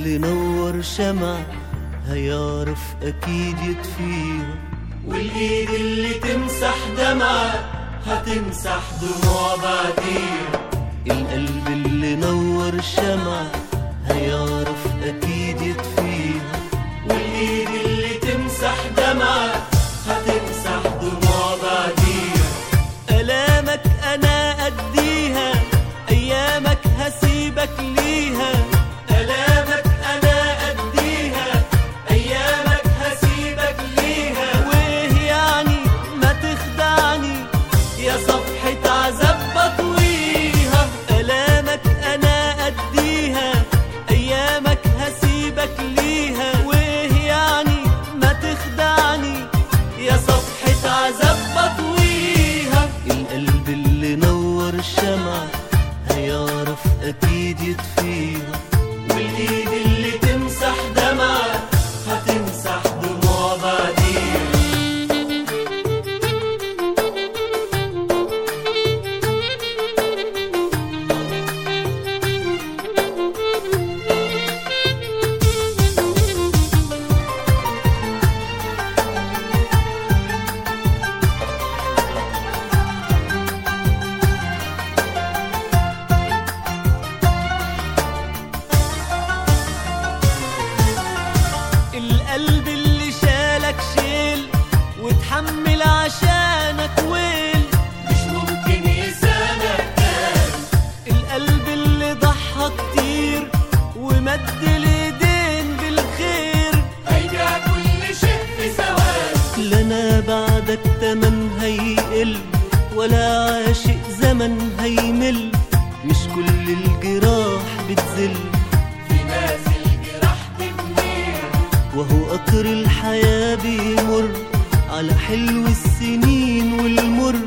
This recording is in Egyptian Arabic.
اللي نور شمع هيعرف أكيد يطفيها والايد اللي تمسح دمعة هتمسح دموع بعديها القلب اللي نور شمع هيعرف أكيد يطفيها والايد اللي تمسح دمعة هتمسح دموع بعديها ألامك أنا أديها أيامك هسيبك ليها ألامك أنا أديها أيامك هسيبك ليها وإيه يعني ما تخدعني يا صفحة عذاب بطويها ألامك أنا أديها أيامك هسيبك ليها وإيه يعني ما تخدعني يا صفحة عذاب بطويها القلب اللي نور شمع هيعرف أكيد يطفيها والايد اللي تمسح دمعة هتمسح دموع بعديها القلب اللي شالك شيل وتحمل عشانك ويل مش ممكن يسامح تاني القلب اللي ضحى كتير ومد الايدين بالخير هيبيع كل شيء في ثواني لنا بعدك تمن هيقل ولا عاشق زمن هيمل مش كل الجراح بتزل في ناس الجراح تبنيها وهو قطر الحياة بيمر على حلو السنين والمر